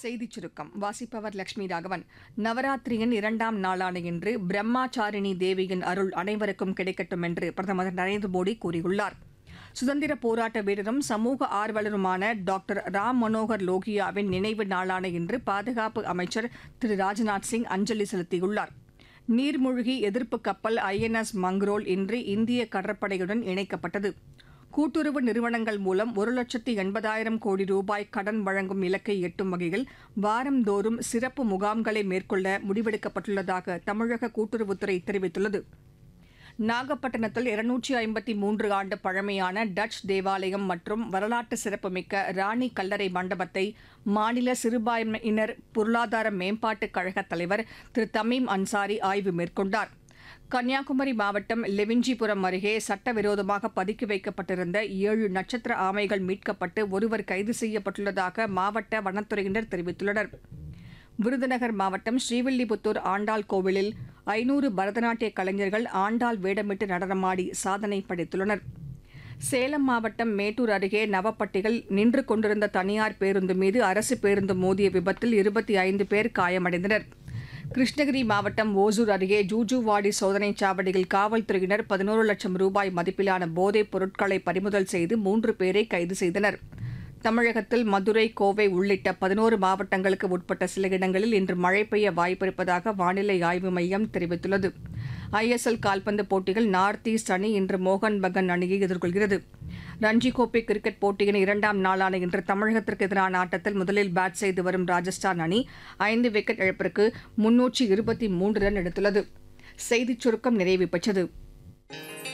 செய்திச் சுருக்கம் வாசிப்பவர் லட்சுமி ராகவன் நவராத்திரியின் இரண்டாம் நாளான இன்று பிரம்மாச்சாரிணி தேவியின் அருள் அனைவருக்கும் கிடைக்கட்டும் என்று பிரதமர் திரு நரேந்திர மோடி கூறியுள்ளார் சுதந்திர போராட்ட வீரரும் சமூக ஆர்வலருமான டாக்டர் ராம் மனோகர் லோகியாவின் நினைவு நாளான இன்று பாதுகாப்பு அமைச்சர் திரு ராஜ்நாத் சிங் அஞ்சலி செலுத்தியுள்ளார் நீர்மூழ்கி எதிர்ப்பு கப்பல் ஐஎன்எஸ் மங்ரோல் இன்று இந்திய கடற்படையுடன் இணைக்கப்பட்டது கூட்டுறவு நிறுவனங்கள் மூலம் ஒரு லட்சத்து எண்பதாயிரம் கோடி ரூபாய் கடன் வழங்கும் இலக்கை எட்டும் வகையில் வாரந்தோறும் சிறப்பு முகாம்களை மேற்கொள்ள முடிவெடுக்கப்பட்டுள்ளதாக தமிழக கூட்டுறவுத்துறை தெரிவித்துள்ளது நாகப்பட்டினத்தில் இருநூற்றி ஐம்பத்தி மூன்று ஆண்டு பழமையான டச் தேவாலயம் மற்றும் வரலாற்று சிறப்புமிக்க ராணி கல்லறை மண்டபத்தை மாநில சிறுபான்மையினர் பொருளாதார மேம்பாட்டுக் கழக தலைவர் திரு தமீம் அன்சாரி ஆய்வு மேற்கொண்டார் கன்னியாகுமரி மாவட்டம் லெவிஞ்சிபுரம் அருகே சட்டவிரோதமாக பதுக்கி வைக்கப்பட்டிருந்த ஏழு நட்சத்திர ஆமைகள் மீட்கப்பட்டு ஒருவர் கைது செய்யப்பட்டுள்ளதாக மாவட்ட வனத்துறையினர் தெரிவித்துள்ளனர் விருதுநகர் மாவட்டம் ஸ்ரீவில்லிபுத்தூர் ஆண்டாள் கோவிலில் ஐநூறு பரதநாட்டிய கலைஞர்கள் ஆண்டாள் வேடமிட்டு நடனமாடி சாதனை படைத்துள்ளனர் சேலம் மாவட்டம் மேட்டூர் அருகே நவப்பட்டிகள் நின்று கொண்டிருந்த தனியார் பேருந்து மீது அரசு பேருந்து மோதிய விபத்தில் இருபத்தி ஐந்து பேர் காயமடைந்தனர் கிருஷ்ணகிரி மாவட்டம் ஓசூர் அருகே ஜூஜுவாடி சோதனைச் சாவடியில் காவல்துறையினர் பதினோரு லட்சம் ரூபாய் மதிப்பிலான போதைப் பொருட்களை பறிமுதல் செய்து மூன்று பேரை கைது செய்தனர் தமிழகத்தில் மதுரை கோவை உள்ளிட்ட பதினோரு மாவட்டங்களுக்கு உட்பட்ட சில இடங்களில் இன்று மழை பெய்ய வாய்ப்பிருப்பதாக வானிலை ஆய்வு மையம் தெரிவித்துள்ளது ஐஎஸ்எல் கால்பந்து போட்டியில் நார்த் ஈஸ்ட் அணி இன்று மோகன் பகன் அணியை எதிர்கொள்கிறது ரஞ்சி கோப்பை கிரிக்கெட் போட்டியின் இரண்டாம் நாளான இன்று தமிழகத்திற்கு எதிரான ஆட்டத்தில் முதலில் பேட் செய்து வரும் ராஜஸ்தான் அணி ஐந்து விக்கெட் இழப்பிற்கு முன்னூற்றி இருபத்தி மூன்று ரன் எடுத்துள்ளது செய்திச் சுருக்கம் நிறைவு பெற்றது